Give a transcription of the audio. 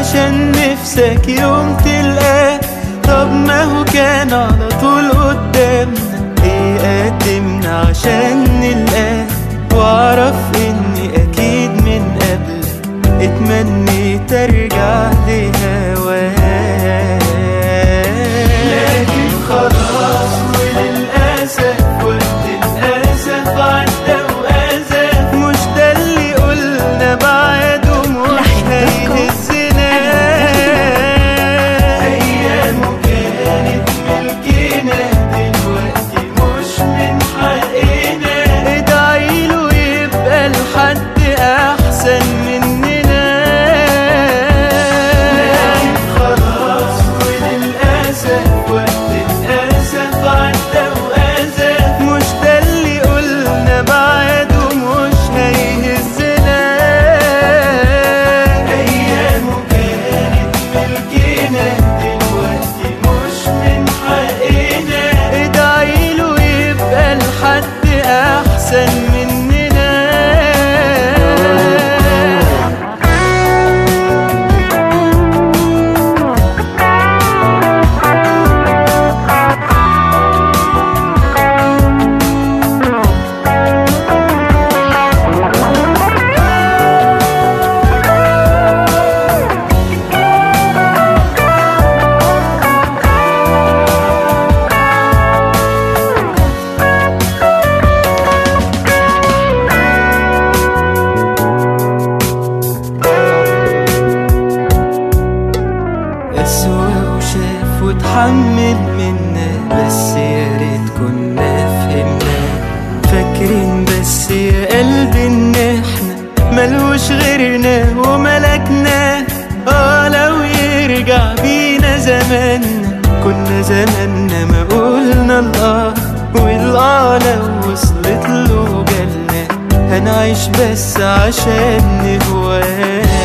عشان نفسك يوم تلقاه طب ما هو كان على طول قدامنا ايه قدمنا عشان نلقاه واعرف اني اكيد من قبلك اتمنيت ارجع لهواك لكن خلاص وللاسف وقت الاسف عدى واسف مش ده اللي قلنا بعد ومش هيهزنا ايامه كانت ملكنا دلوقتي مش من حقنا ادعيله يبقى لحد احسن مننا لكن خلاص وللاسف وقت الاسف عدى واسف مش ده اللي قلنا بعد ومش هيهزنا ايامه كانت ملكنا دلوقتي مش من حقنا ادعيله يبقى لحد احسن مننا أسوأ وشاف وتحمل منا بس يا ريت كنا فهمنا فاكرين بس يا قلبي ان احنا ملوش غيرنا وملكنا اه لو يرجع بينا زماننا كنا زماننا ما قلنا الله والله لو وصلت له جالنا هنعيش بس عشان نهواه